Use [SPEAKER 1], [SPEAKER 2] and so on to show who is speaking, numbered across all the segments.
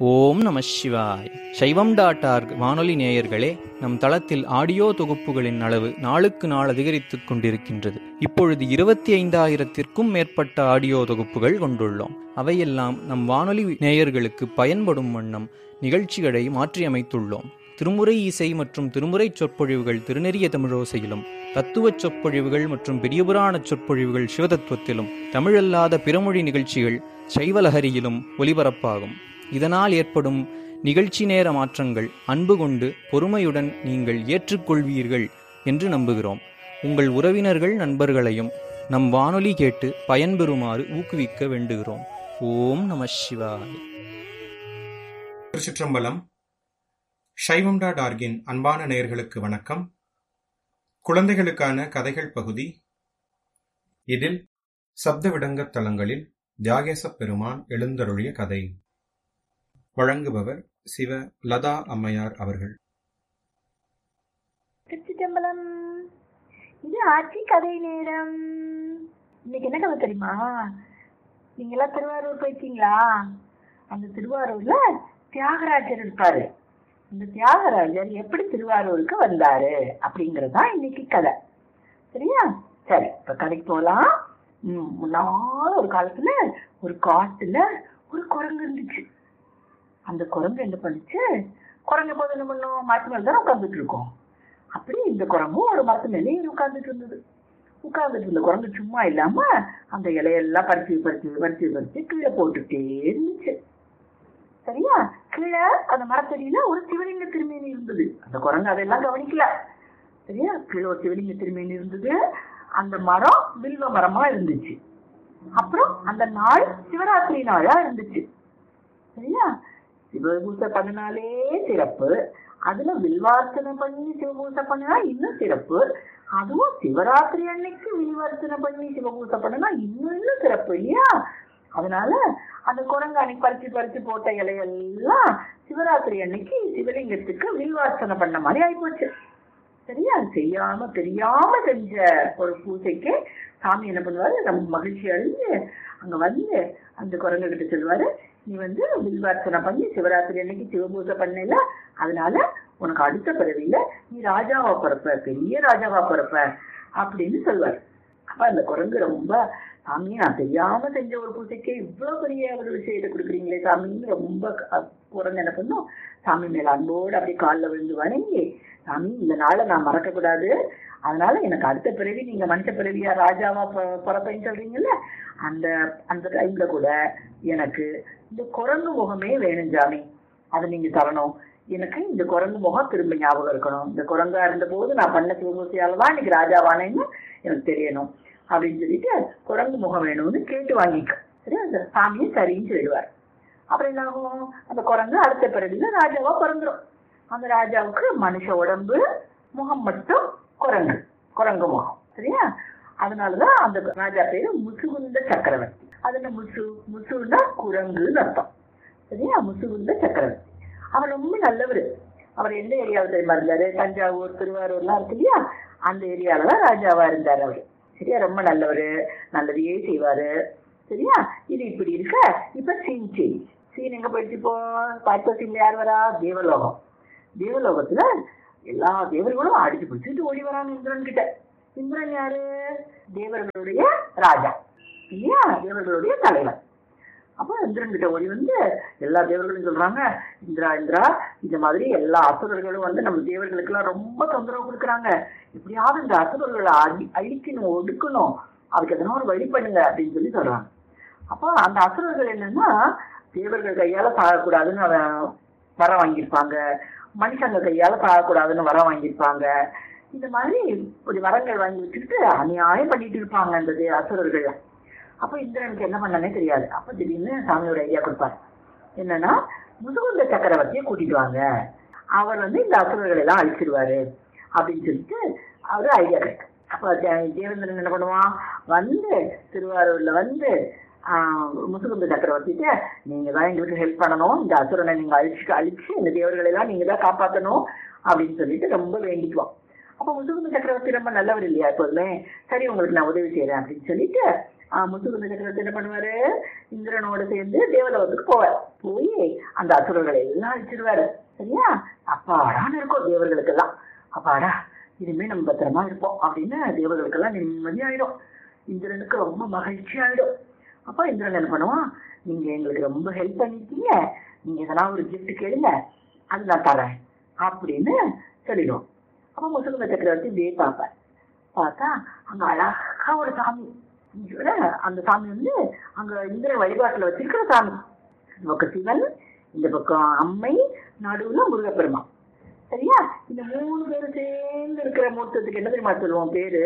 [SPEAKER 1] ஓம் நம சிவாய் சைவம் டாட் ஆர்க் வானொலி நேயர்களே நம் தளத்தில் ஆடியோ தொகுப்புகளின் அளவு நாளுக்கு நாள் அதிகரித்துக் கொண்டிருக்கின்றது இப்பொழுது இருபத்தி ஐந்தாயிரத்திற்கும் மேற்பட்ட ஆடியோ தொகுப்புகள் கொண்டுள்ளோம் அவையெல்லாம் நம் வானொலி நேயர்களுக்கு பயன்படும் வண்ணம் நிகழ்ச்சிகளை மாற்றியமைத்துள்ளோம் திருமுறை இசை மற்றும் திருமுறை சொற்பொழிவுகள் திருநெறிய தமிழோசையிலும் தத்துவச் சொற்பொழிவுகள் மற்றும் பெரியபுராண சொற்பொழிவுகள் சிவதத்துவத்திலும் தமிழல்லாத பிறமொழி நிகழ்ச்சிகள் சைவலஹரியிலும் ஒலிபரப்பாகும் இதனால் ஏற்படும் நிகழ்ச்சி நேர மாற்றங்கள் அன்பு கொண்டு பொறுமையுடன் நீங்கள் ஏற்றுக்கொள்வீர்கள் என்று நம்புகிறோம் உங்கள் உறவினர்கள் நண்பர்களையும் நம் வானொலி கேட்டு பயன்பெறுமாறு ஊக்குவிக்க வேண்டுகிறோம் ஓம் நம சிவாய்
[SPEAKER 2] திருச்சிற்றம்பலம் சைவம் டாட் ஆர்கின் அன்பான நேயர்களுக்கு வணக்கம் குழந்தைகளுக்கான கதைகள் பகுதி இதில் சப்த விடங்கத் தலங்களில் தியாகேசப் பெருமான் எழுந்தருளிய கதை வழங்குபவர் சிவ லதா அம்மையார் அவர்கள்
[SPEAKER 3] திருச்சிட்டம்பலம் இது ஆட்சி கதை நேரம் இன்னைக்கு என்ன கதை தெரியுமா நீங்க எல்லாம் திருவாரூர் போயிட்டீங்களா அந்த திருவாரூர்ல தியாகராஜர் இருப்பாரு இந்த தியாகராஜர் எப்படி திருவாரூருக்கு வந்தாரு அப்படிங்கறதுதான் இன்னைக்கு கதை சரியா சரி இப்ப கதைக்கு போலாம் ம், முன்னால ஒரு காலத்துல ஒரு காட்டுல ஒரு குரங்கு இருந்துச்சு அந்த குரங்கு என்ன பண்ணுச்சு குரங்கு போது என்ன பண்ணும் மரத்து மேல தான் உட்காந்துட்டு இருக்கோம் அப்படி இந்த குரங்கும் ஒரு மரத்து மேலே உட்கார்ந்துட்டு இருந்தது உட்கார்ந்துட்டு இருந்த குரங்கு சும்மா இல்லாம அந்த இலையெல்லாம் பறிச்சு பறிச்சு பறிச்சு பறிச்சு கீழே போட்டுட்டே இருந்துச்சு சரியா கீழே அந்த மரத்தடியில ஒரு சிவலிங்க திருமேனி இருந்தது அந்த குரங்கு அதெல்லாம் கவனிக்கல சரியா கீழே ஒரு சிவலிங்க திருமேனி இருந்தது அந்த மரம் வில்வ மரமா இருந்துச்சு அப்புறம் அந்த நாள் சிவராத்திரி நாளா இருந்துச்சு சரியா சிவபூசை பண்ணினாலே சிறப்பு அதுல வில்வார்த்தனை பண்ணி சிவபூசை பண்ணினா இன்னும் சிறப்பு அதுவும் சிவராத்திரி அன்னைக்கு வில்வார்த்தனை பண்ணி சிவபூசை பண்ணினா இன்னும் இன்னும் சிறப்பு இல்லையா அதனால அந்த குரங்கு அன்னைக்கு பறிச்சு பறிச்சு போட்ட இலையெல்லாம் சிவராத்திரி அன்னைக்கு சிவலிங்கத்துக்கு வில்வார்த்தனை பண்ண மாதிரி ஆயிப்போச்சு சரியா செய்யாம தெரியாம செஞ்ச ஒரு பூஜைக்கு சாமி என்ன பண்ணுவாரு நம்ம மகிழ்ச்சி அழிஞ்சு அங்க வந்து அந்த குரங்கு கிட்ட சொல்லுவாரு நீ வந்து வில்வார்ச்சனை பண்ணி சிவராத்திரி அன்னைக்கு சிவபூஜை பண்ணல அதனால உனக்கு அடுத்த பிறவியில நீ ராஜாவா பிறப்ப பெரிய ராஜாவா பிறப்ப அப்படின்னு சொல்லுவார் அப்ப அந்த குரங்கு ரொம்ப சாமி நான் தெரியாம செஞ்ச ஒரு பூஜைக்கு இவ்வளவு பெரிய ஒரு விஷயத்தை கொடுக்குறீங்களே சாமின்னு ரொம்ப க- குரங்கு என்ன பண்ணும் சாமி மேல அன்போடு அப்படியே காலில் விழுந்து வணங்கி சாமி இந்த நாளை நான் மறக்க கூடாது அதனால எனக்கு அடுத்த பிறவி நீங்க மனுஷ பிறவியா ராஜாவா ப- பிறப்பேன்னு சொல்றீங்கல்ல அந்த அந்த டைம்ல கூட எனக்கு இந்த குரங்கு முகமே வேணும் சாமி அதை நீங்க தரணும் எனக்கு இந்த குரங்கு முகம் திரும்ப ஞாபகம் இருக்கணும் இந்த குரங்கா இருந்த போது நான் பண்ண சிவபூசையால தான் இன்னைக்கு ராஜாவானேன்னு எனக்கு தெரியணும் அப்படின்னு சொல்லிட்டு குரங்கு முகம் வேணும்னு கேட்டு வாங்கிக்க சரி அந்த சாமியும் சரின்னு சொல்லிடுவார் அப்புறம் என்ன ஆகும் அந்த குரங்கு அடுத்த பிறவில ராஜாவா பிறந்துரும் அந்த ராஜாவுக்கு மனுஷ உடம்பு முகம் மட்டும் குரங்கு குரங்கு முகம் சரியா அதனாலதான் அந்த ராஜா பேரு முசுகுந்த சக்கரவர்த்தி அதுல முசு முசுன்னா குரங்குன்னு அர்த்தம் சரியா முசுகுந்த சக்கரவர்த்தி அவர் ரொம்ப நல்லவர் அவர் எந்த ஏரியாவில் தெரியுமா இருந்தாரு தஞ்சாவூர் திருவாரூர்லாம் இருக்கு இல்லையா அந்த ஏரியால தான் ராஜாவா இருந்தார் அவர் சரியா ரொம்ப நல்லவர் நல்லதையே செய்வாரு சரியா இது இப்படி இருக்க இப்ப சீன் செய்தி சீன் எங்க போயிடுச்சு இப்போ பார்த்த சீன்ல யார் வரா தேவலோகம் தேவலோகத்துல எல்லா தேவர்களும் அடிச்சு பிடிச்சிட்டு ஓடி வராங்க இந்திரன் கிட்ட இந்திரன் யாரு தேவர்களுடைய ராஜா இல்லையா தேவர்களுடைய தலைவர் அப்போ இந்திரன் கிட்ட ஓடி வந்து எல்லா தேவர்களும் சொல்றாங்க இந்திரா இந்திரா இந்த மாதிரி எல்லா அசுரர்களும் வந்து நம்ம தேவர்களுக்கு எல்லாம் ரொம்ப தொந்தரவு கொடுக்குறாங்க எப்படியாவது இந்த அசுரர்களை அழி அழிக்கணும் ஒடுக்கணும் அதுக்கு எதனா ஒரு வழி பண்ணுங்க அப்படின்னு சொல்லி சொல்றாங்க அப்போ அந்த அசுரர்கள் என்னன்னா தேவர்கள் கையால சாகக்கூடாதுன்னு அவன் வர வாங்கியிருப்பாங்க மனுஷங்க கையால சாகக்கூடாதுன்னு வர வாங்கியிருப்பாங்க இந்த மாதிரி ஒரு வரங்கள் வாங்கி வச்சுக்கிட்டு அநியாயம் பண்ணிட்டு இருப்பாங்க அந்த தே- அசுரர்கள் அப்போ இந்திரனுக்கு என்ன பண்ணனே தெரியாது அப்போ திடீர்னு சாமியோட ஐடியா கொடுப்பாரு என்னன்னா முதுகுந்த சக்கரவர்த்தியை கூட்டிட்டு வாங்க அவர் வந்து இந்த அசுரர்களை எல்லாம் அழிச்சிருவாரு அப்படின்னு சொல்லிட்டு அவரு ஐடியா கிடைக்கும் அப்போ தே- தேவேந்திரன் என்ன பண்ணுவான் வந்து திருவாரூர்ல வந்து ஆஹ், முசுகுந்த சக்கரவர்த்திட்ட நீங்க தான் எங்களுக்கு ஹெல்ப் பண்ணணும் இந்த அசுரனை நீங்க அழிச்சு அழிச்சு இந்த தேவர்களை எல்லாம் நீங்க தான் காப்பாத்தணும் அப்படின்னு சொல்லிட்டு ரொம்ப வேண்டிக்குவான் அப்போ முசுகுந்த சக்கரவர்த்தி ரொம்ப நல்லவர் இல்லையா எப்போதுமே சரி உங்களுக்கு நான் உதவி செய்யறேன் அப்படின்னு சொல்லிட்டு முத்துகுந்த சக்கரவர்த்தி என்ன பண்ணுவாரு இந்திரனோட சேர்ந்து தேவலோகத்துக்கு போவார் போய் அந்த அசுரர்களை எல்லாம் அழிச்சிடுவாரு சரியா அப்பாடான்னு இருக்கும் தேவர்களுக்கெல்லாம் அப்பாடா இனிமே நம்ம பத்திரமா இருப்போம் அப்படின்னு தேவர்களுக்கெல்லாம் நிம்மதியாயிடும் இந்திரனுக்கு ரொம்ப மகிழ்ச்சி ஆயிடும் அப்போ இந்திரன் என்ன பண்ணுவான் நீங்க எங்களுக்கு ரொம்ப ஹெல்ப் பண்ணிருக்கீங்க நீங்க எதனா ஒரு கிஃப்ட் கேளுங்க அது நான் தரேன் அப்படின்னு சொல்லிடுவோம் அப்போ முசுகுந்த சக்கரவர்த்தி இப்படியே பார்ப்பார் பார்த்தா அங்க அழகா ஒரு சாமி இங்க அந்த சாமி வந்து அங்க இந்திரன் வழிபாட்டுல வச்சிருக்கிற சாமி இந்த பக்கம் சிவன் இந்த பக்கம் அம்மை நடுவுல முருகப்பெருமான் சரியா இந்த மூணு பேரும் சேர்ந்து இருக்கிற மூர்த்தத்துக்கு என்ன தெரியுமா சொல்லுவோம் பேரு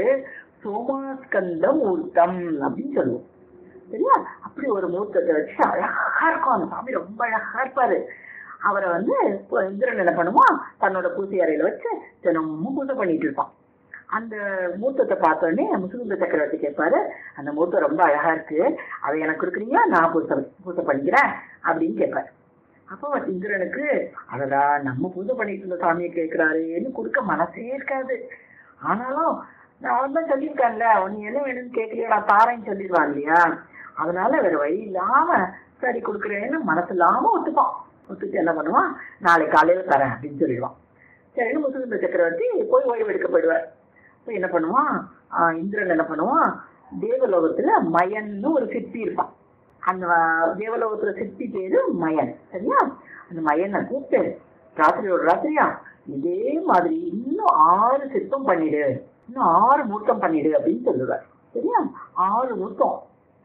[SPEAKER 3] சோமாஸ்கந்த மூர்த்தம் அப்படின்னு சொல்லுவோம் சரியா அப்படி ஒரு மூர்த்தத்தை வச்சு அழகா இருக்கும் அந்த சாமி ரொம்ப அழகா இருப்பாரு அவரை வந்து இப்போ இந்திரன் என்ன பண்ணுவான் தன்னோட பூசை அறையில வச்சு தினமும் பூஜை பண்ணிட்டு இருப்பான் அந்த மூர்த்தத்தை பார்த்தோடனே முசுகுந்த சக்கரவர்த்தி கேட்பாரு அந்த மூர்த்தம் ரொம்ப அழகா இருக்கு அதை எனக்கு கொடுக்குறீங்களா நான் பூசை பூஜை பண்ணிக்கிறேன் அப்படின்னு கேட்பாரு அப்போ இந்திரனுக்கு அதடா நம்ம பூஜை பண்ணிட்டு இருந்த சாமியை கேட்கிறாருன்னு கொடுக்க மனசே இருக்காது ஆனாலும் நான் தான் சொல்லியிருக்கேன்ல நீ என்ன வேணும்னு கேட்கலையா நான் தாரேன்னு சொல்லிடுவான் இல்லையா அதனால வேற வழி இல்லாம சரி கொடுக்குறேன்னு மனசு இல்லாம ஒத்துப்பான் ஒத்துட்டு என்ன பண்ணுவான் நாளை காலையில தரேன் அப்படின்னு சொல்லிடுவான் சரின்னு முசுகுந்த சக்கரவர்த்தி போய் ஓய்வு எடுக்கப்படுவார் போய் என்ன பண்ணுவான் ஆஹ் இந்திரன் என்ன பண்ணுவான் தேவலோகத்துல மயன்னு ஒரு சிற்பி இருப்பான் அந்த தேவலோகத்துல சிற்பி பேரு மயன் சரியா அந்த மயனை கூப்பிட்டு ராத்திரியோட ராத்திரியா இதே மாதிரி இன்னும் ஆறு சிற்பம் பண்ணிடு இன்னும் ஆறு மூர்த்தம் பண்ணிடு அப்படின்னு சொல்லுவார் சரியா ஆறு மூர்த்தம்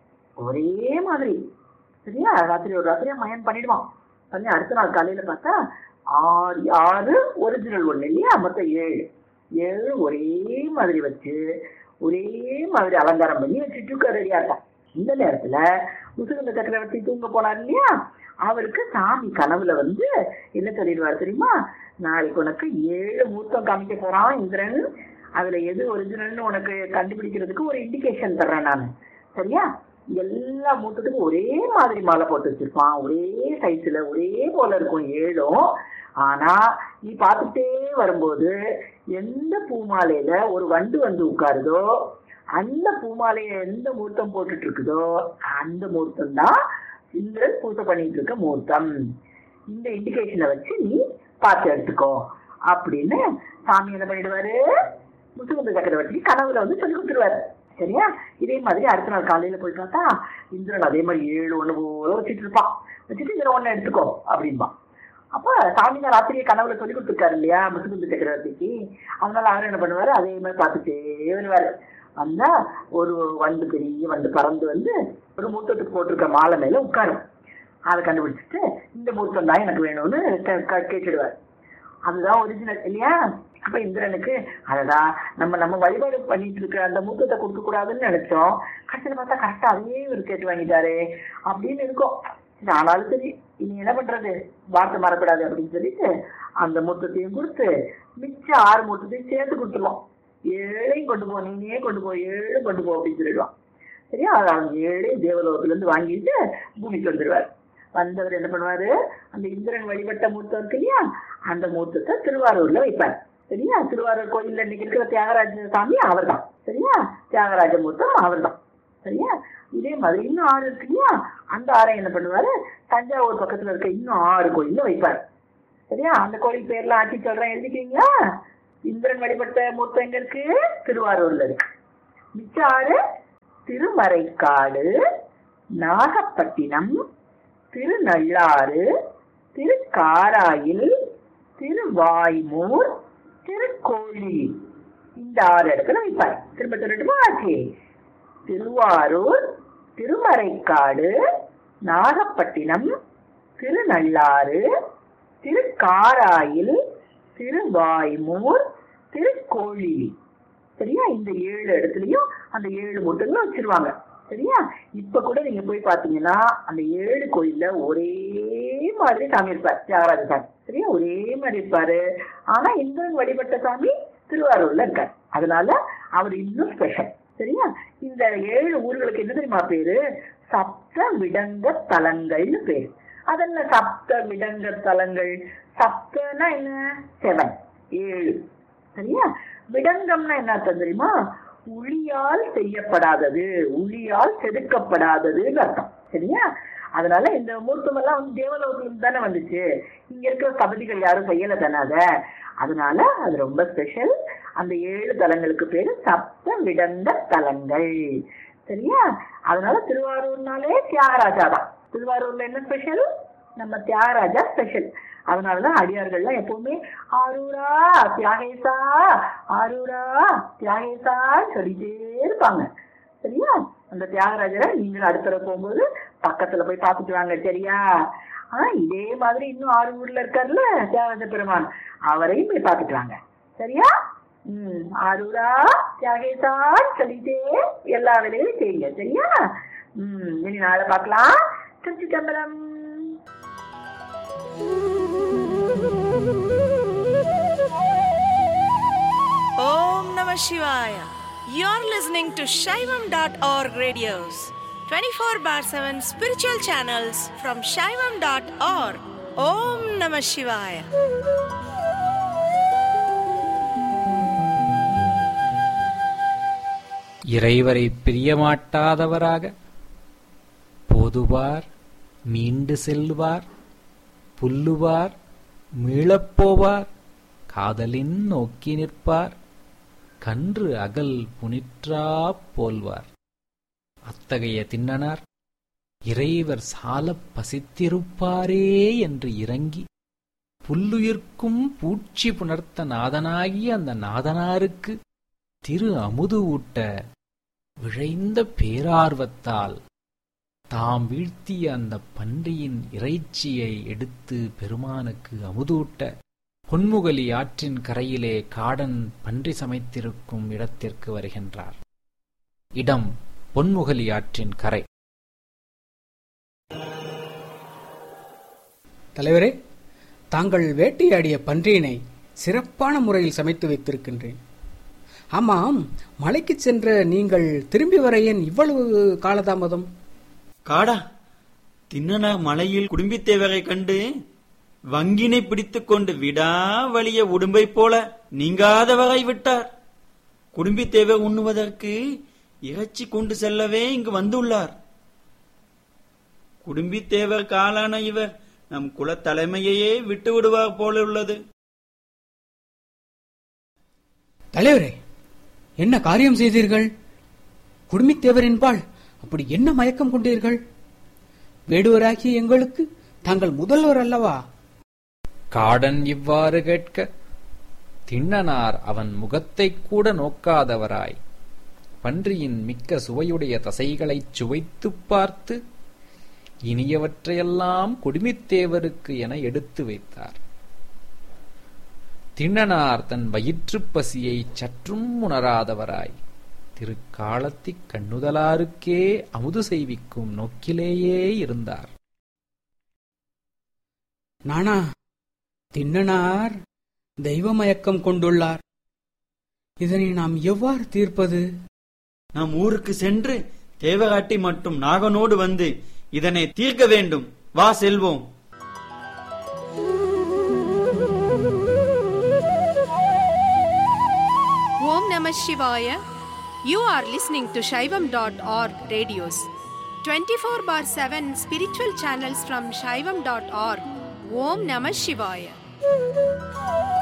[SPEAKER 3] ஒரே மாதிரி சரியா ராத்திரியோட ராத்திரியா மயன் பண்ணிடுவான் பண்ணி அடுத்த நாள் காலையில பார்த்தா ஆறு ஆறு ஒரிஜினல் ஒண்ணு இல்லையா மொத்தம் ஏழு ஏழு ஒரே மாதிரி வச்சு ஒரே மாதிரி அலங்காரம் பண்ணி வச்சுட்டு ரெடியா இருப்பான் இந்த நேரத்துல முசுகுந்த சக்கரவர்த்தி தூங்க போனார் இல்லையா அவருக்கு சாமி கனவுல வந்து என்ன சொல்லிடுவார் தெரியுமா நாளைக்கு உனக்கு ஏழு மூர்த்தம் காமிக்க போறான் இந்திரன் அதுல எது ஒரிஜினல்னு உனக்கு கண்டுபிடிக்கிறதுக்கு ஒரு இண்டிகேஷன் தர்றேன் நான் சரியா எல்லா மூத்தத்துக்கும் ஒரே மாதிரி மாலை போட்டு வச்சிருப்பான் ஒரே சைஸ்ல ஒரே போல இருக்கும் ஏழும் ஆனா நீ பார்த்துட்டே வரும்போது எந்த பூமாலையில ஒரு வண்டு வந்து உட்காருதோ அந்த பூமாலைய எந்த மூர்த்தம் போட்டுட்டு இருக்குதோ அந்த மூர்த்தம் தான் இந்திரன் பூசை பண்ணிட்டு இருக்க மூர்த்தம் இந்த இண்டிகேஷனை வச்சு நீ பார்த்து எடுத்துக்கோ அப்படின்னு சாமி என்ன பண்ணிடுவாரு முத்துகுந்த சக்கரவர்த்தி கனவுல வந்து சொல்லி கொடுத்துருவாரு சரியா இதே மாதிரி அடுத்த நாள் காலையில போய் பார்த்தா இந்திரன் அதே மாதிரி ஏழு ஒண்ணு போல வச்சுட்டு இருப்பான் வச்சுட்டு இதுல ஒண்ணு எடுத்துக்கோ அப்படின்பான் அப்ப சாமி தான் ராத்திரியே கனவுல சொல்லி கொடுத்துருக்காரு இல்லையா முத்துகுந்த சக்கரவர்த்திக்கு அதனால அவர் என்ன பண்ணுவாரு அதே மாதிரி பார்த்துட்டே வருவாரு வந்தா ஒரு வண்டு பெரிய வண்டு பறந்து வந்து ஒரு மூத்தத்துக்கு போட்டிருக்க மாலை மேல உட்காரும் அதை கண்டுபிடிச்சிட்டு இந்த மூர்த்தம் தான் எனக்கு வேணும்னு கே- கே- கேட்டுடுவார் அதுதான் ஒரிஜினல் இல்லையா அப்ப இந்திரனுக்கு அதடா நம்ம நம்ம வழிபாடு பண்ணிட்டு இருக்க அந்த மூத்தத்தை கொடுக்க கூடாதுன்னு நினைச்சோம் கடைசியில் பார்த்தா கரெக்டா அதையே இவர் கேட்டு வாங்கிட்டாரு அப்படின்னு இருக்கும் சரி, ஆனாலும் சரி இனி என்ன பண்றது வார்த்தை மறக்கூடாது அப்படின்னு சொல்லிட்டு அந்த மூத்தத்தையும் கொடுத்து மிச்சம் ஆறு மூத்தத்தையும் சேர்த்து கொடுத்துருவோம் ஏழையும் கொண்டு போ நீனே கொண்டு போ ஏழு கொண்டு போ அப்படின்னு சொல்லிடுவான் சரியா அது அவங்க ஏழையும் தேவலோகத்துல இருந்து வாங்கிட்டு பூமிக்கு வந்துடுவார் வந்தவர் என்ன பண்ணுவாரு அந்த இந்திரன் வழிபட்ட மூர்த்தம் இருக்கு இல்லையா அந்த மூர்த்தத்தை திருவாரூர்ல வைப்பார் சரியா திருவாரூர் கோயில்ல இன்னைக்கு இருக்கிற தியாகராஜ சாமி அவர்தான் சரியா தியாகராஜ மூர்த்தம் அவர்தான் சரியா இதே மாதிரி இன்னும் ஆறு இருக்கு இல்லையா அந்த ஆறை என்ன பண்ணுவாரு தஞ்சாவூர் பக்கத்துல இருக்க இன்னும் ஆறு கோயில்ல வைப்பார் சரியா அந்த கோயில் பேர்லாம் ஆட்சி சொல்றேன் எழுதிக்கிறீங்களா இந்திரன் வழிபட்ட மூர்த்தம் எங்க இருக்கு திருவாரூர்ல இருக்கு மிச்ச ஆறு திருமறைக்காடு நாகப்பட்டினம் திருநள்ளாறு திருக்காராயில் திருவாய்மூர் திருக்கோழி இந்த ஆறு இடத்துல வைப்பார் திரும்ப சொல்லட்டுமா ஆச்சு திருவாரூர் திருமறைக்காடு நாகப்பட்டினம் திருநள்ளாறு திருக்காராயில் திருவாய்மூர் திருக்கோழி சரியா இந்த ஏழு இடத்துலயும் அந்த ஏழு மூட்டைகளும் வச்சிருவாங்க சரியா இப்ப கூட நீங்க போய் பாத்தீங்கன்னா அந்த ஏழு கோயில்ல ஒரே மாதிரி சாமி இருப்பார் தியாகராஜ சாமி சரியா ஒரே மாதிரி இருப்பாரு ஆனா இந்திரன் வழிபட்ட சாமி திருவாரூர்ல இருக்கார் அதனால அவர் இன்னும் ஸ்பெஷல் சரியா இந்த ஏழு ஊர்களுக்கு என்ன தெரியுமா பேரு சப்த விடங்க தலங்கள்னு பேரு அதென்ன சப்த விடங்க தலங்கள் சப்தனா என்ன செவன் ஏழு சரியா விடங்கம்னா என்ன அர்த்தம் தெரியுமா உளியால் செய்யப்படாதது உளியால் செதுக்கப்படாததுன்னு அர்த்தம் சரியா அதனால இந்த மூர்த்தம் எல்லாம் வந்து தேவலோகத்துல தானே வந்துச்சு இங்க இருக்கிற சபதிகள் யாரும் செய்யல தானே அத அதனால அது ரொம்ப ஸ்பெஷல் அந்த ஏழு தலங்களுக்கு பேரு சப்த விடந்த தலங்கள் சரியா அதனால திருவாரூர்னாலே தியாகராஜா தான் திருவாரூர்ல என்ன ஸ்பெஷல் நம்ம தியாகராஜா ஸ்பெஷல் அதனாலதான் அடியார்கள்லாம் எப்பவுமே ஆரூரா தியாகேசா ஆரூரா தியாகேசான்னு சொல்லிட்டே இருப்பாங்க சரியா அந்த தியாகராஜரை நீங்களும் அடுத்த தடவை போகும்போது பக்கத்துல போய் பார்த்துட்டு வாங்க சரியா ஆனா இதே மாதிரி இன்னும் ஆறு ஊர்ல இருக்காருல்ல தியாகராஜ பெருமான் அவரையும் போய் பார்த்துட்டு வாங்க சரியா ம் ஆரூரா தியாகேசான்னு சொல்லிட்டே எல்லா வேலைகளையும் செய்யுங்க சரியா ம் இனி நாளை பார்க்கலாம் Trichy தம்பரம்
[SPEAKER 4] Om Namah Shivaya. You're listening to Shaivam.org radios, 24 bar 7 spiritual channels from Shaivam.org. Om Namah Shivaya.
[SPEAKER 5] இறைவரை பிரியமாட்டாதவராக போதுவார் மீண்டு செல்வார் புல்லுவார் மீளப்போவார் காதலின் நோக்கி நிற்பார் கன்று அகல் புனிற்றாப் போல்வார் அத்தகைய திண்ணனார் இறைவர் சாலப் பசித்திருப்பாரே என்று இறங்கி புல்லுயிர்க்கும் பூச்சி புணர்த்த நாதனாகிய அந்த நாதனாருக்கு திரு அமுது ஊட்ட விழைந்த பேரார்வத்தால் தாம் வீழ்த்திய அந்த பன்றியின் இறைச்சியை எடுத்து பெருமானுக்கு அமுதூட்ட பொன்முகலி ஆற்றின் கரையிலே காடன் பன்றி சமைத்திருக்கும் இடத்திற்கு வருகின்றார் இடம் பொன்முகலி ஆற்றின் கரை
[SPEAKER 6] தலைவரே தாங்கள் வேட்டையாடிய பன்றியினை சிறப்பான முறையில் சமைத்து வைத்திருக்கின்றேன் ஆமாம் மலைக்கு சென்ற நீங்கள் திரும்பி வர ஏன் இவ்வளவு காலதாமதம்
[SPEAKER 7] காடா தின்னனார் மலையில் குடும்பித்தேவரை கண்டு வங்கினை பிடித்துக் கொண்டு விடா வலிய உடும்பை போல நீங்காதவரை விட்டார் குடும்பித்தேவர் உண்ணுவதற்கு இறைச்சி கொண்டு செல்லவே இங்கு வந்துள்ளார் குடும்பித்தேவர் காலான இவர் நம் குலத் தலைமையையே விட்டு விடுவார் போல உள்ளது
[SPEAKER 6] தலைவரே என்ன காரியம் செய்தீர்கள் குடுமித்தேவரின்பால் அப்படி என்ன மயக்கம் கொண்டீர்கள் வேடுவராகிய எங்களுக்கு தாங்கள் முதல்வர் அல்லவா
[SPEAKER 5] காடன் இவ்வாறு கேட்க திண்ணனார் அவன் முகத்தைக் கூட நோக்காதவராய் பன்றியின் மிக்க சுவையுடைய தசைகளைச் சுவைத்துப் பார்த்து இனியவற்றையெல்லாம் குடுமித்தேவருக்கு என எடுத்து வைத்தார் திண்ணனார் தன் வயிற்றுப் பசியை சற்றும் உணராதவராய் திருக்காலத்திக் கண்ணுதலாருக்கே அமுது செய்விக்கும் நோக்கிலேயே இருந்தார்
[SPEAKER 6] நானா திண்ணனார் தெய்வ மயக்கம் கொண்டுள்ளார் இதனை நாம் எவ்வாறு தீர்ப்பது
[SPEAKER 7] நம் ஊருக்கு சென்று தேவகாட்டி மற்றும் நாகனோடு வந்து இதனை தீர்க்க வேண்டும் வா செல்வோம்
[SPEAKER 4] Om Namah Shivaya. You are listening to Shaivam.org radios. 24 bar 7 spiritual channels from Shaivam.org. Om Namah Shivaya.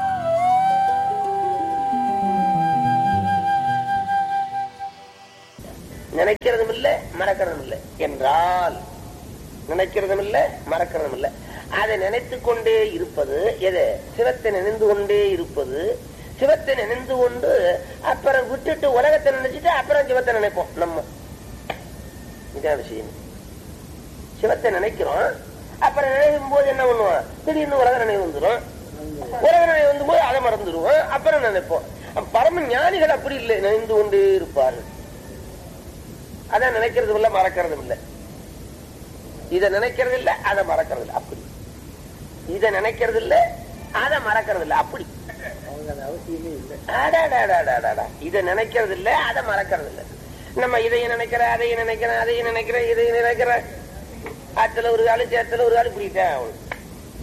[SPEAKER 8] நினைக்கிறதும் இல்ல மறக்கிறதும் இல்ல என்றால் நினைக்கிறதும் இல்ல மறக்கிறதும் இல்ல அதை நினைத்து கொண்டே இருப்பது எது சிவத்தை நினைந்து கொண்டே இருப்பது சிவத்தை நினைந்து கொண்டு அப்புறம் விட்டுட்டு உலகத்தை நினைச்சிட்டு அப்புறம் சிவத்தை நினைப்போம் நம்ம இதான் விஷயம் சிவத்தை நினைக்கிறோம் அப்புறம் நினைக்கும் போது என்ன பண்ணுவோம் திடீர்னு உலக நினைவு வந்துடும் உலக நினைவு வந்து போது அதை மறந்துடுவோம் அப்புறம் நினைப்போம் பரம ஞானிகள் அப்படி இல்லை நினைந்து கொண்டே இருப்பார்கள் அதான் நினைக்கிறதும் இல்ல மறக்கிறதும் இல்ல இத நினைக்கிறது இல்ல அதை மறக்கிறது இல்ல அப்படி இத நினைக்கிறது இல்ல அதை மறக்கிறது இல்ல அப்படி அடாடாடாடாடாடா. இத நினைக்கிறது இல்ல அதை மறக்கிறது இல்ல நம்ம இதையும் நினைக்கிற அதையும் நினைக்கிற அதையும் நினைக்கிற இதையும் நினைக்கிற ஆத்துல ஒரு காலு சேத்துல ஒரு காலு இப்படித்தான் ஆகணும்.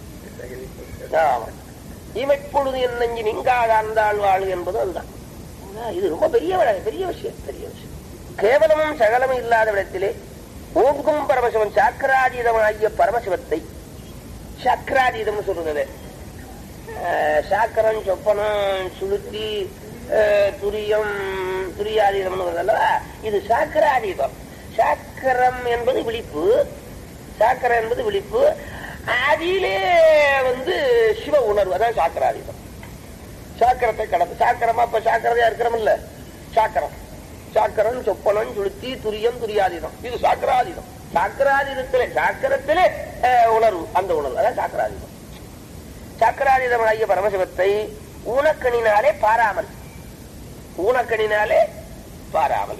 [SPEAKER 8] ஆமா. இமைப்பொழுது என் நெஞ்சு நீங்காத அந்தாள் வாழ் என்பது அதுதான் இது ரொம்ப பெரிய வழக்கு, பெரிய விஷயம் பெரிய விஷயம் கேவலமும் சகலமும் இல்லாத இடத்திலே ஓங்கும் பரமசிவன் சாக்கராதீதமாகிய பரமசிவத்தை சாக்கராதீதம் சொல்றது அஹ், சாக்கரம் சொப்பனம் சுளுத்தி அஹ், துரியம் துரியாதீதம் அல்லவா இது சாக்கராதீதம் சாக்கரம் என்பது விழிப்பு சாக்கரம் என்பது விழிப்பு அதிலே வந்து சிவ உணர்வு அதான் சாக்கராதீதம் சாக்கரத்தை கடந்து சாக்கரமா இப்ப சாக்கரதையா இருக்கிறோம்ல சாக்கரம் சாக்கரம் சொப்பனம் சுளுத்தி துரியம் துரியாதீதம் இது சாக்கராதீதம் சாக்கராதீதத்திலே சாக்கரத்திலே அஹ், உணர்வு அந்த உணர்வு அதான் சாக்கராதீதம் சாக்கராதீதமாகிய பரமசிவத்தை ஊனக்கணினாலே பாராமல் ஊனக்கணினாலே பாராமல்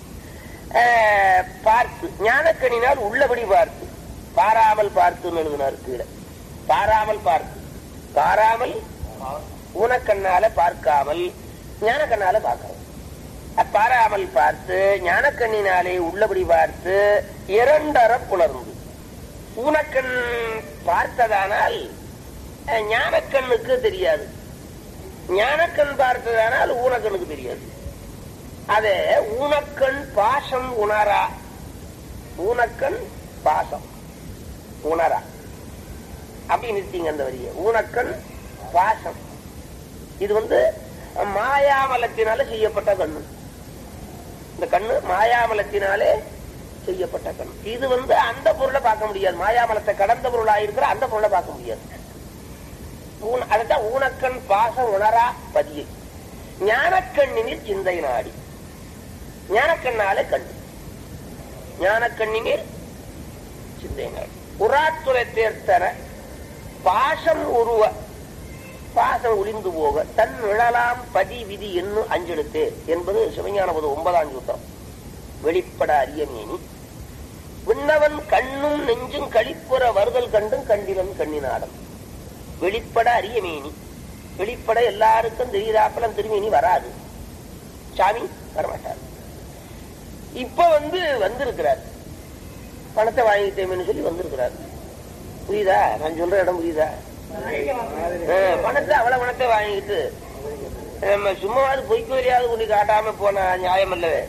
[SPEAKER 8] அஹ், பார்த்து ஞானக்கணினால் உள்ளபடி பார்த்து பாராமல் பார்த்துன்னு எழுதினார் கீழே பாராமல் பார்த்து பாராமல் ஊனக்கண்ணால பார்க்காமல் ஞானக்கண்ணால பார்க்காமல் பாராமல் பார்த்து ஞானக்கண்ணினாலே உள்ளபடி பார்த்து இரண்டர புணர்ந்து ஊனக்கண் பார்த்ததானால் அஹ், ஞானக்கண்ணுக்கு தெரியாது ஞானக்கண் பார்த்ததானால் ஊனக்கண்ணுக்கு தெரியாது அதே ஊனக்கண் பாசம் உணரா ஊனக்கண் பாசம் உணரா அப்படி நிறுத்திங்க அந்த வரிய ஊனக்கண் பாசம் இது வந்து மாயாமலத்தினால செய்யப்பட்ட கண்ணு இந்த கண்ணு மாயாமலத்தினாலே செய்யப்பட்ட கண் இது வந்து அந்த பொருளை பார்க்க முடியாது மாயாமலத்தை கடந்த பொருளாக இருக்கிற அந்த பொருளை பார்க்க முடியாது ஊன- அதுதான் ஊனக்கண் பாசம் உணரா பதியை ஞானக்கண்ணினில் சிந்தை நாடி ஞானக்கண்ணாலே கண்டு ஞானக்கண்ணினில் சிந்தை நாடி உராத்துறை தேர்த்தன பாசம் உருவ பாசம் ஒளிந்து போக தன் நிழலாம் பதி விதி என்னும் அஞ்செழுத்தே என்பது சிவஞான போது ஒன்பதாம் சூத்திரம் வெளிப்பட அரியமேனி விண்ணவன் கண்ணும் நெஞ்சும் கழிப்புற வருதல் கண்டும் கண்டிலன் கண்ணினாடம் வெளிப்பட அரியமேனி வெளிப்பட எல்லாருக்கும் தெரியுதாப்பலம் திருமேனி வராது சாமி வரமாட்டார் இப்ப வந்து வந்திருக்கிறார் பணத்தை வாங்கிட்டேன்னு சொல்லி வந்திருக்கிறார் புரியுதா நான் சொல்ற இடம் புரியுதா அஹ், பணத்தை அவ்வளவு பணத்தை வாங்கிட்டு நம்ம சும்மாவது பொய்க்குதிரையாவது கொண்டு காட்டாம போன நியாயம் அல்லவே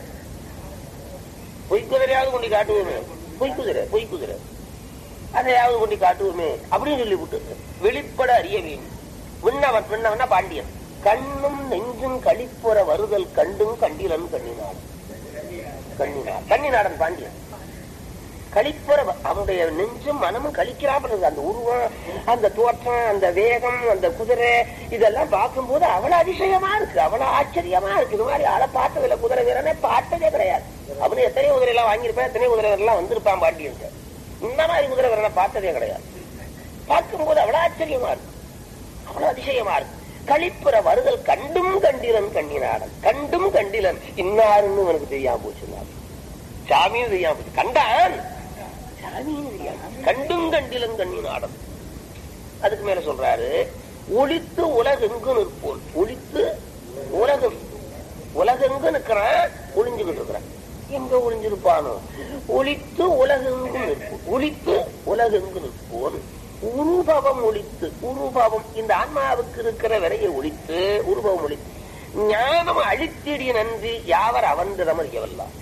[SPEAKER 8] பொய்க்குதிரையாவது கொண்டு காட்டுவோமே பொய்க்குதிரை பொய்க்குதிரை அதையாவது கொண்டு காட்டுவோமே அப்படின்னு சொல்லி விட்டு வெளிப்பட அறிய வேண்டும் விண்ணவன் விண்ணவன்னா பாண்டியன் கண்ணும் நெஞ்சும் கழிப்புற வருதல் கண்டும் கண்டிலன் கண்ணினான் கண்ணினான் கண்ணினாடன் பாண்டியன் கழிப்புற வ- அவனுடைய நெஞ்சும் மனமும் கழிக்கிறாமல் இருக்கு அந்த உருவம் அந்த தோற்றம் அந்த வேகம் அந்த குதிரை இதெல்லாம் பார்க்கும்போது அவ்வளவு அதிசயமா இருக்கு அவ்வளவு ஆச்சரியமா இருக்கு இது மாதிரி ஆளை பார்த்ததில்ல குதிரை வீரனே பார்த்ததே கிடையாது அவனு எத்தனையோ குதிரை எல்லாம் வாங்கியிருப்பான் எத்தனையோ குதிரை வீரர் எல்லாம் வந்திருப்பான் பாண்டியன் இந்த மாதிரி குதிரை வீரனை பார்த்ததே கிடையாது பார்க்கும்போது அவ்வளவு ஆச்சரியமா இருக்கு அவ்வளவு அதிசயமா இருக்கு கழிப்புற வருதல் கண்டும் கண்டிலன் கண்ணினாடன் கண்டும் கண்டிலன் இன்னாருன்னு எனக்கு தெரியாம போச்சு சாமியும் தெரியாம போச்சு கண்டான் சாமியும் தெரியாம கண்டும் கண்டிலன் கண்ணினாடன் அதுக்கு மேல சொல்றாரு ஒளித்து உலகெங்கு நிற்போல் ஒளித்து உலகம் உலகெங்கு நிக்கிறான் ஒளிஞ்சுகிட்டு இருக்கிறான் எங்க ஒளிஞ்சிருப்பானோ ஒளித்து உலகெங்கு நிற்போம் ஒளித்து உலகெங்கு நிற்போன் உருபவம் ஒளித்து உருபவம் இந்த ஆன்மாவுக்கு இருக்கிற விலையை ஒழித்து உருபவம் ஒழித்து ஞானம் அழித்திடி நன்றி யாவர் அவன்றிடம் அறியவல்லாம்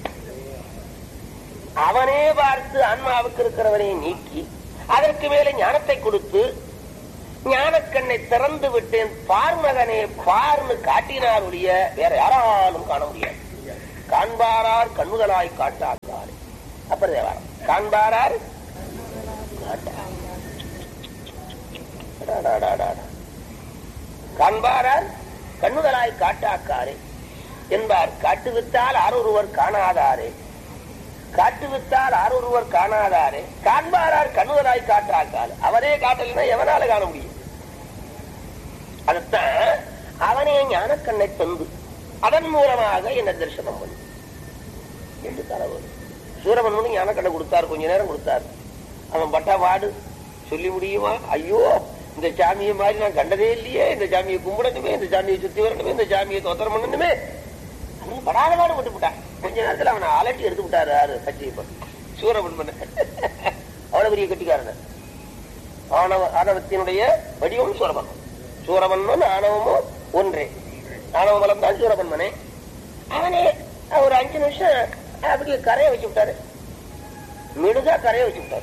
[SPEAKER 8] அவனே பார்த்து ஆன்மாவுக்கு இருக்கிறவனை நீக்கி அதற்கு மேலே ஞானத்தை கொடுத்து ஞானக்கண்ணை திறந்து விட்டேன் பார்மகனே பார்னு காட்டினார் ஒழிய வேற யாராலும் காண முடியாது காண்பாரார் கண்ணுதலாய் காட்டார் அப்புறம் தேவாரம் காண்பாரார் காட்டார் அடாடாடாடா. காண்பாரார் கண்ணுதலாய் காட்டாக்காரே என்பார் காட்டுவித்தால் ஆரொருவர் காணாதாரே காட்டுவித்தால் ஆரொருவர் காணாதாரே காண்பாரார் கண்ணுதலாய் காட்டாக்காரு அவரே காட்டலைன்னா எவனால காண முடியும் அதத்தான் அவனே ஞானக்கண்ணை தந்து அதன் மூலமாக என்ன தரிசனம் பண்ணு என்று தலைவர் சூரமன்மனும் ஞானக்கண்ணை கொடுத்தார் கொஞ்ச நேரம் கொடுத்தார் அவன் பட்டா வாடு சொல்லி முடியுமா ஐயோ இந்த சாமியை மாதிரி நான் கண்டதே இல்லையே இந்த சாமியை கும்பிடணுமே இந்த சாமியை சுத்தி வரணுமே இந்த சாமியை தோத்திரம் பண்ணணுமே அவன் படாத பாடு விட்டு விட்டான் கொஞ்ச நேரத்துல அவனை அலட்டி எடுத்து விட்டாரு யாரு கட்சியப்பன் சூரமன்மன் அவ்வளவு பெரிய கட்டிக்காரன் ஆணவ ஆணவத்தினுடைய வடிவம் சூரமன்மன் சூரமன்மன் ஆணவமும் ஒன்றே ஆணவ பலம் தான் சூரமன்மனே அவனே ஒரு அஞ்சு நிமிஷம் அப்படி கரைய வச்சு விட்டாரு மிடுதா கரைய வச்சு விட்டாரு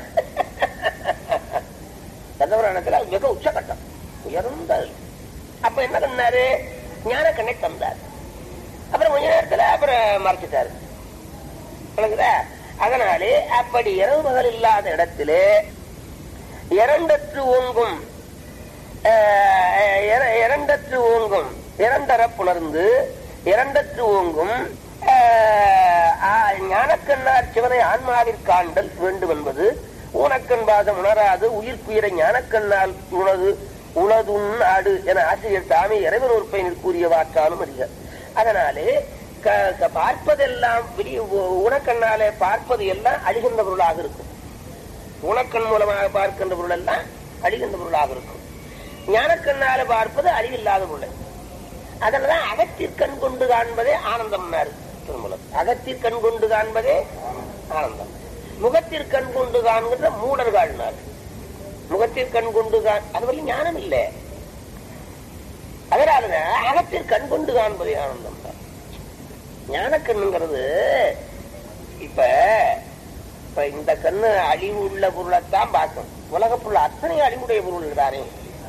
[SPEAKER 8] கந்தபுராணத்துல அது மிக உச்சகட்டம் உயர்ந்த அப்ப என்ன பண்ணாரு ஞான கண்ணை தந்தார் அப்புறம் கொஞ்ச நேரத்துல அப்புறம் மறைச்சிட்டாரு விளங்குதா அதனாலே அப்படி இரவு பகல் இல்லாத இடத்திலே இரண்டற்று ஓங்கும் அஹ், இர- இரண்டற்று ஓங்கும் இரண்டர புணர்ந்து இரண்டற்று ஓங்கும் அஹ், ஆ- ஞானக்கண்ணார் சிவனை ஆன்மாவிற்கு ஆண்டல் வேண்டும் என்பது ஊனக்கண் பாதம் உணராது உயிர்க்குயிரை ஞானக்கண்ணால் உணது உளதுன் ஆடு என ஆசிரியர் தாமே இறைவன் உறுப்பினர் கூறிய வாக்காலும் அறிக அதனாலே க- க- பார்ப்பதெல்லாம் வெளிய உ- உனக்கண்ணாலே பார்ப்பது எல்லாம் அழிகின்ற பொருளாக இருக்கும் உனக்கண் மூலமாக பார்க்கின்ற பொருள் எல்லாம் அழிகின்ற பொருளாக இருக்கும் ஞானக்கண்ணால பார்ப்பது அழிவில்லாத பொருள் அதனாலதான் அகத்திற்கண் கொண்டு காண்பதே ஆனந்தம் திருமூலம் அகத்திற்கண் கொண்டு காண்பதே ஆனந்தம் முகத்திற்கண் கொண்டு காண்கின்ற மூடர் காண்னார் முகத்திற்கண் கொண்டு காண் அது வரையும் ஞானம் இல்லை அதனாலதான் அகத்திற்கண் கொண்டு காண்பதே ஆனந்தம் தான் ஞானக்கண்ணுங்கிறது இப்ப இப்ப இந்த கண்ணு அழிவு உள்ள பொருளைத்தான் பார்க்கும் உலக பொருள் அத்தனை அழிவுடைய பொருள் தானே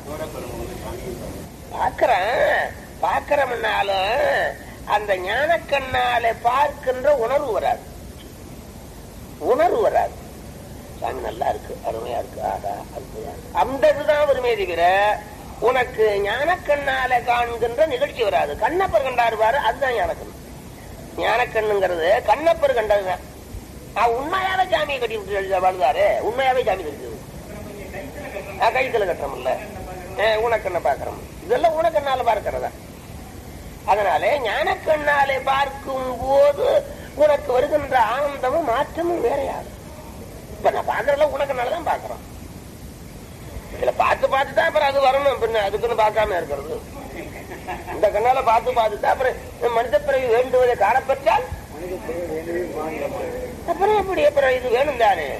[SPEAKER 8] பார்க்கிறேன் பார்க்கிறோம்னாலும் அந்த ஞானக்கண்ணால பார்க்கின்ற உணர்வு வராது உணர்வு வராது சாமி நல்லா இருக்கு அருமையா இருக்கு ஆகா அற்புதமா இருக்கு. அந்த இதுதான் வருமே தவிர உனக்கு ஞானக்கண்ணால காண்கின்ற நிகழ்ச்சி வராது கண்ணப்பர் கண்டாரு பாரு அதுதான் ஞானக்கண் ஞானக்கண்ணுங்கிறது கண்ணப்பர் கண்டதுதான் நான் உண்மையாவே சாமியை கட்டி விட்டு எழுத வாழ்ந்தாரு உண்மையாவே சாமி கட்டிது கைத்துல கட்டுறோம்ல ஊனக்கண்ணை பாக்குறோம் இதெல்லாம் ஊனக்கண்ணால பார்க்கிறதா அதனாலே ஞானக்கண்ணாலே பார்க்கும் போது உனக்கு வருகின்ற ஆனந்தமும் மாற்றமும் வேறையாகும் இப்ப நான் பாக்குறதுல உனக்கண்ணால தான் பாக்குறோம் இதுல பார்த்து பார்த்து தான் அப்புறம் அது வரணும் பின்ன அதுக்குன்னு பார்க்காம இருக்கிறது இந்த கண்ணால பார்த்து பார்த்து தான் அப்புறம் மனித பிறகு வேண்டுவதை காணப்பெற்றால் அப்புறம் எப்படி அப்புறம் இது வேணும் தானே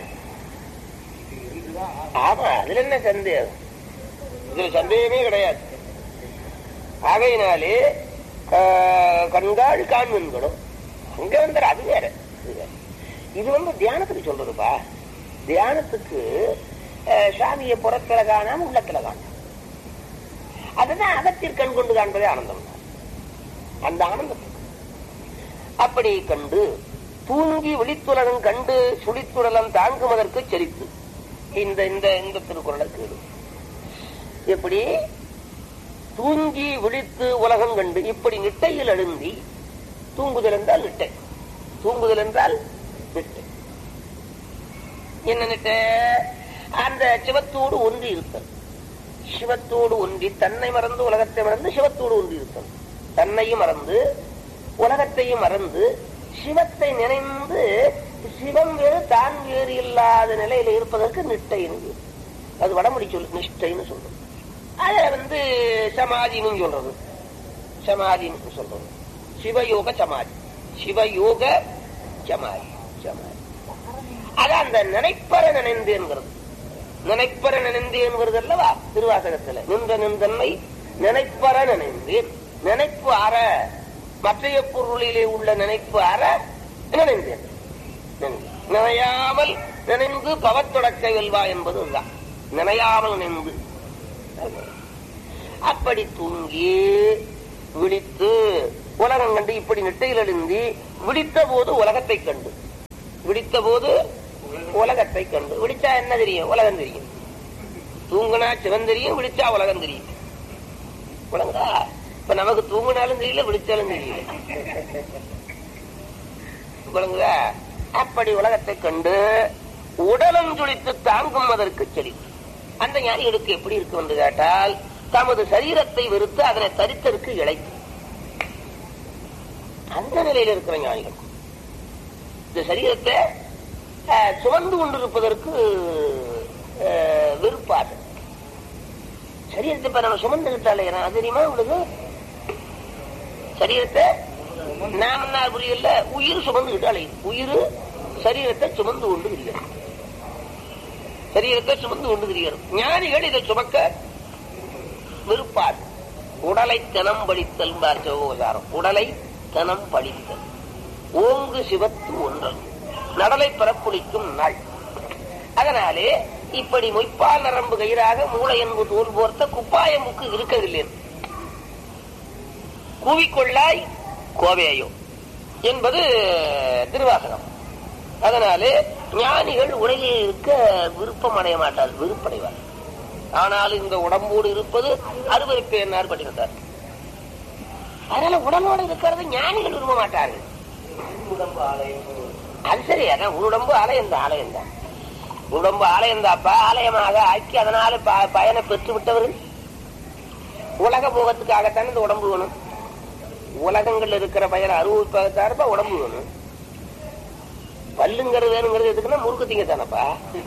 [SPEAKER 8] ஆமா அதுல என்ன சந்தேகம் இதுல சந்தேகமே கிடையாது ஆகையினாலே ஆஹ், கண்காள் காண்மன்களும் அங்க வந்து அது வேற இது வேற. இது வந்து தியானத்துக்கு சொல்றதுப்பா தியானத்துக்கு ஆஹ், சாமியை புறத்துல காணாம உள்ளத்துல காணாம அதுதான் அகத்திற்கு கண் கொண்டு காண்பதே ஆனந்தம் தான். அந்த ஆனந்தத்துக்கு அப்படி கண்டு தூங்கி விழித்துலகம் கண்டு சுழித்துடலம் தாங்குவதற்கு செரித்து இந்த இந்த இந்த திருக்குறளை கேடு எப்படி தூங்கி விழித்து உலகம் கண்டு இப்படி நிட்டையில் அழுந்தி தூங்குதல் என்றால் நிட்டை தூங்குதல் என்றால் நிட்டை என்ன நிட்டை அந்த சிவத்தோடு ஒன்றி இருத்தல் சிவத்தோடு ஒன்றி தன்னை மறந்து உலகத்தை மறந்து சிவத்தோடு ஒன்றி இருத்தல் தன்னையும் மறந்து உலகத்தையும் மறந்து சிவத்தை நினைந்து சிவம் வேறு தான் வேறு இல்லாத நிலையில இருப்பதற்கு நிட்டை என்று அது வடமொழி சொல்லு நிஷ்டைன்னு சொல்றது அத வந்து சமாதின்னு சொல்றது சமாதின்னு சொல்றது சிவயோக சமாதி சிவயோக சமாதி சமாதி அது அந்த நினைப்பற நினைந்தேங்கிறது நினைப்பற நினைந்தேன் அல்லவா திருவாசகத்துல நின்ற நின்றன்மை நினைப்பற நினைந்தேன் நினைப்பு அற மற்றைய பொருளிலே உள்ள நினைப்பு அற நினைந்தேன் நினைந்தேன். நினையாமல் நினைந்து பவத்தொடக்க வெல்வா என்பது இதுதான் நினையாமல் நினைந்து அப்படி தூங்கி விழித்து உலகம் கண்டு இப்படி நெட்டையில் எழுந்தி விழித்த போது உலகத்தை கண்டு விழித்த போது உலகத்தை கண்டு விழிச்சா என்ன தெரியும் உலகம் தெரியும் தூங்குனா சிவன் தெரியும் விழிச்சா உலகம் தெரியும் உலகா இப்ப நமக்கு தூங்குனாலும் தெரியல விழிச்சாலும் தெரியல விளங்குதா அப்படி உலகத்தை கண்டு உடலம் துளித்து தாங்கும் அதற்கு செடி அந்த ஞானிகளுக்கு எப்படி இருக்கு என்று கேட்டால் தமது சரீரத்தை வெறுத்து அதனை தரித்தற்கு இழைத்து அந்த நிலையில் இருக்கிற ஞானிகள் இந்த சரீரத்தை அஹ், சுமந்து கொண்டிருப்பதற்கு அஹ், வெறுப்பாது சரீரத்தை இப்ப நம்ம சுமந்துகிட்டாலே அது தெரியுமா உங்களுக்கு சரீரத்தை நாம என்ன புரியல உயிர் சுமந்துகிட்டு அலையுது உயிர் சரீரத்தை சுமந்து கொண்டு திரிகிறது சரீரத்தை சுமந்து கொண்டு திரிகிறது ஞானிகள் இதை சுமக்க விருப்பார் உடலை தினம் படித்தல் சிவபோதாரம் உடலை தனம் பழித்த ஓங்கு சிவத்து ஒன்றல் நடலை பரப்புளிக்கும் நாள் அதனாலே இப்படி மொய்ப்பால் நரம்பு கயிறாக மூளை என்பது தோல் போர்த்த குப்பாயமுக்கு இருக்கவில்லை கூவிக்கொள்ளாய் கோவையோ என்பது திருவாசகம் அதனாலே ஞானிகள் உலகில் இருக்க விருப்பம் அடைய மாட்டார் விருப்படைவார் ஆனால் இந்த உடம்போடு இருப்பது அருவருப்பே என்னார் பட்டிருந்தார் அதனால உடம்போடு இருக்கிறது ஞானிகள் விரும்ப மாட்டார்கள் அது சரி அதான் உடம்பு ஆலயம் தான் ஆலயம் தான் உடம்பு ஆலயம் தாப்பா ஆலயமாக ஆக்கி அதனால ப- பயனை பெற்று விட்டவர்கள் உலக போகத்துக்காகத்தான் இந்த உடம்பு வேணும் உலகங்கள்ல இருக்கிற பயனை அனுபவிப்பதற்காக உடம்பு வேணும் பல்லுங்கிறது வேணுங்கிறது எதுக்குன்னா முறுக்கு திங்க தானப்பா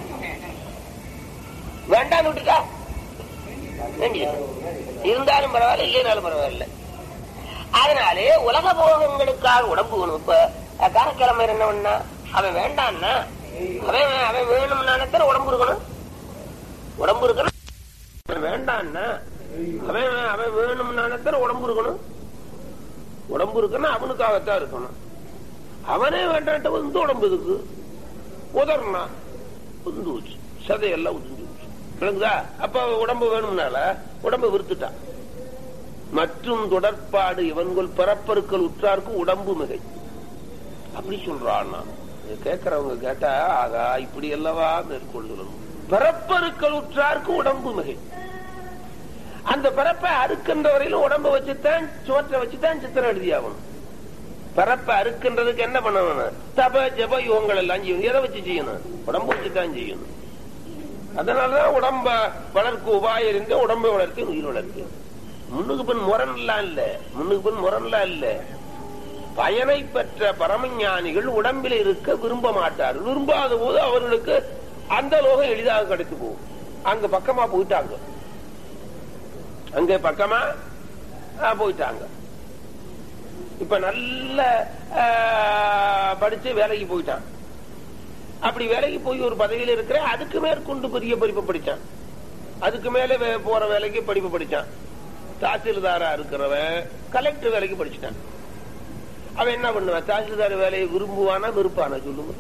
[SPEAKER 8] வேண்டாம் விட்டுட்டா வேண்டியது. இருந்தாலும் பரவாயில்ல இல்லைனாலும் பரவாயில்ல அதனாலே உலக போகங்களுக்காக உடம்பு வேணும் இப்ப அஹ், காரக்கிழமை என்ன பண்ணா அவன் வேண்டான்னா அவன் அவன் வேணும்னானத்தர உடம்பு இருக்கணும் உடம்பு இருக்கணும் அவன் வேண்டான்னா அவன் அவன் வேணும்னானத்தர உடம்பு இருக்கணும் உடம்பு இருக்குன்னா அவனுக்காகத்தான் இருக்கணும் அவனே வேண்டாட்ட வந்து உடம்பு இருக்கு உதறனா உந்து வச்சு சதையெல்லாம் உதிஞ்சு போச்சு விளங்குதா அப்ப உடம்பு வேணும்னால உடம்பு விருத்துட்டான் மற்றும் தொடர்பாடு இவன்கள் பிறப்பருக்கள் உற்றார்க்கு உடம்பு மிகை அப்படி சொல்றான் நான் இதை கேட்கறவங்க கேட்டா ஆகா இப்படி அல்லவா மேற்கொள்ளும் பிறப்பருக்கள் உற்றார்க்கு உடம்பு மிகை அந்த பிறப்பை அறுக்கின்ற வரையிலும் உடம்ப வச்சுத்தான் சோற்றை வச்சுதான் சித்திரம் எழுதியாகணும் பிறப்பை அறுக்கின்றதுக்கு என்ன பண்ணணும் தப ஜப யோகங்கள் எல்லாம் செய்யணும் எதை வச்சு செய்யணும் உடம்பு வச்சுதான் செய்யணும் அதனாலதான் உடம்ப வளர்க்க உபாயம் இருந்து உடம்பை வளர்த்து உயிர் வளர்த்து முன்னுக்கு பின் முரண்லாம் இல்ல முன்னுக்கு பின் முரண்லாம் இல்ல பயனை பெற்ற பரமஞானிகள் உடம்பில் இருக்க விரும்ப மாட்டார்கள் விரும்பாத போது அவர்களுக்கு அந்த லோகம் எளிதாக கிடைத்து போகும் அங்க பக்கமா போயிட்டாங்க அங்க பக்கமா ஆ, போயிட்டாங்க இப்ப நல்ல ஆ, படிச்சு வேலைக்கு போயிட்டான் அப்படி வேலைக்கு போய் ஒரு பதவியில இருக்கிற அதுக்கு மேற்கொண்டு பெரிய படிப்பு படிச்சான் அதுக்கு மேல வே- போற வேலைக்கு படிப்பு படிச்சான் தாசில்தாரா இருக்கிறவன் கலெக்டர் வேலைக்கு படிச்சுட்டான் அவன் என்ன பண்ணுவான் தாசில்தார் வேலையை விரும்புவானா வெறுப்பானா சொல்லுங்க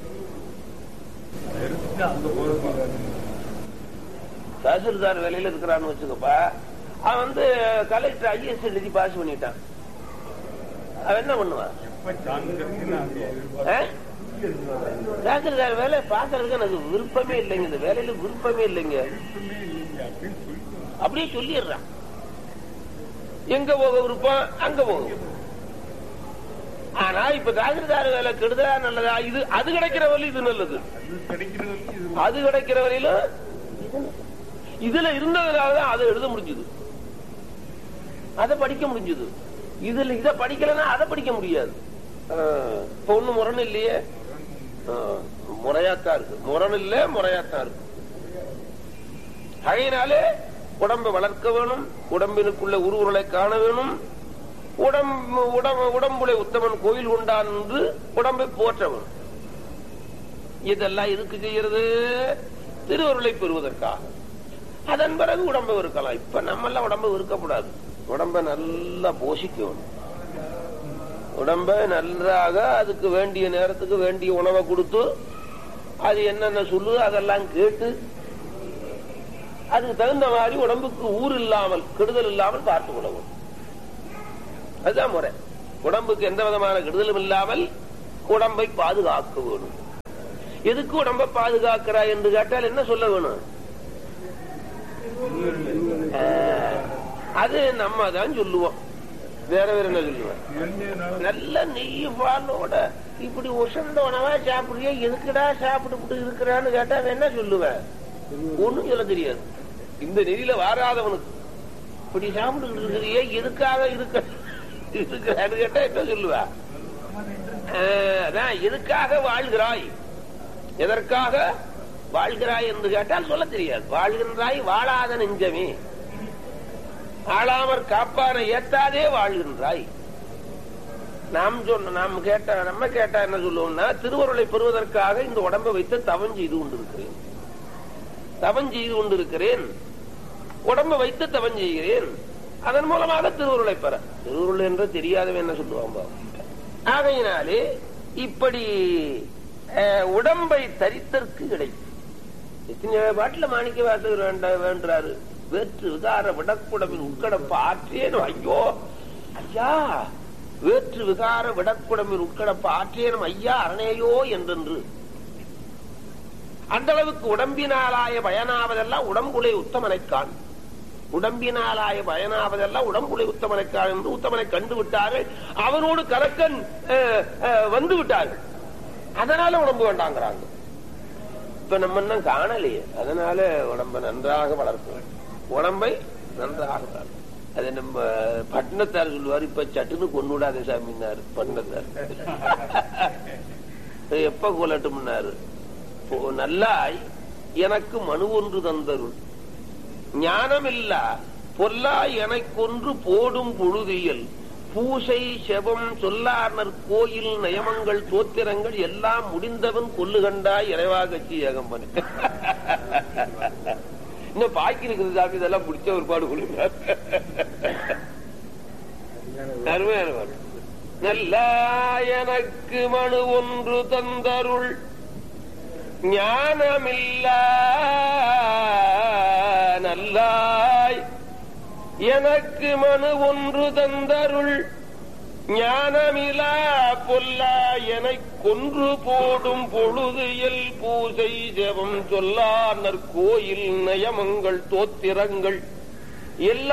[SPEAKER 8] தாசில்தார் வேலையில இருக்கிறான்னு வச்சுக்கப்பா அவன் வந்து கலெக்டர் ஐஎஸ் எழுதி பாஸ் பண்ணிட்டான் அவன் என்ன பண்ணுவான் ஆ? தாசில்தார் வேலை பாக்குறதுக்கு எனக்கு விருப்பமே இல்லைங்க இந்த வேலையில விருப்பமே இல்லைங்க அப்படியே சொல்லிடுறான் எங்க போக விருப்பம் அங்க போக ஆனா இப்ப தாசில்தார் வேலை கெடுதலா நல்லதா இது அது கிடைக்கிற வரையிலும் இது நல்லது அது கிடைக்கிற வரையிலும் இது நல்லது. இதுல இருந்ததுனாலதான் அதை எழுத முடிஞ்சது அதை படிக்க முடிஞ்சது இதுல இதை படிக்கலன்னா அதை படிக்க முடியாது ஆஹ், இப்ப ஒண்ணு முரண் இல்லையே ஆஹ், முறையாத்தான் இருக்கு முரண் இல்ல முறையாத்தான் இருக்கு ஆகையினாலே உடம்பை வளர்க்க வேணும் உடம்பினுக்குள்ள உருவுருளை காண வேணும் உடம்பு உடம்பு உடம்புடைய உத்தமன் கோயில் கொண்டான் என்று உடம்பை போற்ற வேணும் இதெல்லாம் எதுக்கு செய்யறது திருவருளை பெறுவதற்காக அதன் பிறகு உடம்பை இருக்கலாம் இப்ப நம்ம எல்லாம் உடம்பை இருக்கக்கூடாது உடம்பை நல்லா போஷிக்கணும் உடம்பை நன்றாக அதுக்கு வேண்டிய நேரத்துக்கு வேண்டிய உணவை கொடுத்து அது என்னென்ன சொல்லுதோ அதெல்லாம் கேட்டு அதுக்கு தகுந்த மாதிரி உடம்புக்கு ஊர் இல்லாமல் கெடுதல் இல்லாமல் பார்த்து கொள்ளவும் அதுதான் முறை உடம்புக்கு எந்த விதமான கெடுதலும் இல்லாமல் உடம்பை பாதுகாக்க வேணும் எதுக்கு உடம்பை பாதுகாக்கிறாய் என்று கேட்டால் என்ன சொல்ல வேணும் ஆஹ், அது நம்ம தான் சொல்லுவோம் வேற வேற என்ன சொல்லுவேன் நல்ல நெய் பாலோட இப்படி உசந்த உணவா சாப்பிடுறியா எதுக்குடா சாப்பிட்டு இருக்கிறான்னு கேட்டா அவன் என்ன சொல்லுவேன் ஒண்ணும் சொல்ல தெரியாது இந்த நெறியில வாராதவனுக்கு இப்படி சாப்பிட்டு இருக்கிறியே எதுக்காக இருக்க இருக்கிறான்னு கேட்டா என்ன சொல்லுவா ஆஹ், அதான் எதுக்காக வாழ்கிறாய் எதற்காக வாழ்கிறாய் என்று கேட்டால் சொல்ல தெரியாது வாழ்கின்றாய் வாழாத நெஞ்சமே ஆளாமற் காப்பான ஏத்தாதே வாழ்கின்றாய் நாம் சொன்ன நாம் கேட்ட நம்ம கேட்டா என்ன சொல்லுவோம்னா திருவருளை பெறுவதற்காக இந்த உடம்பை வைத்து தவம் செய்து கொண்டிருக்கிறேன் தவம் செய்து கொண்டிருக்கிறேன் உடம்பை வைத்து தவம் செய்கிறேன் அதன் மூலமாக திருவருளை பெற திருவருள் என்று தெரியாதவன் என்ன சொல்லுவான் பாவம். ஆகையினாலே இப்படி அஹ், உடம்பை தரித்தற்கு கிடைக்கும் எத்தனை பாட்டுல மாணிக்க வாசகர் வேண்ட வேண்டாரு வேற்று விகார விடக்குடமின் உட்கடப்ப ஆற்றேனும் ஐயோ ஐயா வேற்று விகார விடக்குடமின் உட்கடப்ப ஆற்றேனும் ஐயா அரணேயோ என்றென்று அந்த அளவுக்கு உடம்பினாலாய பயனாவதெல்லாம் உடம்புலை உத்தமனைக்கான் உடம்பினாலாய பயனாவதெல்லாம் உடம்புலை உத்தமனைக்கான் என்று உத்தமனை கண்டு விட்டார்கள் அவனோடு கலக்கன் அஹ், அஹ், வந்து விட்டார்கள் அதனால உடம்பு வேண்டாங்கிறாங்க இப்ப நம்ம இன்னும் காணலையே அதனால உடம்பை நன்றாக வளர்க்கணும் உடம்பை நன்றாக வளர்க்கணும் அது நம்ம பட்டினத்தார் சொல்லுவார் இப்ப சட்டுன்னு கொண்டு விடாத சாமினாரு பட்டினத்தார் எப்ப கொல்லட்டும்னாரு "போ, நல்லாய் எனக்கு மனு ஒன்று தந்தருள் ஞானமில்லா பொல்லா எனக்கொன்று போடும் பொழுதியல் பூசை செபம் சொல்லார்னர் கோயில் நயமங்கள் தோத்திரங்கள் எல்லாம் முடிந்தவன் கொல்லுகண்டாய் இறைவா கட்சி ஏகம்பன் இன்னும் பாக்கி இருக்குது சாமி இதெல்லாம் பிடிச்ச ஒரு பாடு கொடுங்க அருமையான பாடு. நல்லா எனக்கு மனு ஒன்று தந்தருள் ஞானமில்லா நல்லாய் எனக்கு மனு ஒன்று தந்தருள் ஞானமிலா பொல்லா எனக் கொன்று போடும் பொழுது எல் பூசை ஜெபம் சொல்லார் கோயில் நயமங்கள் தோத்திரங்கள் எல்லா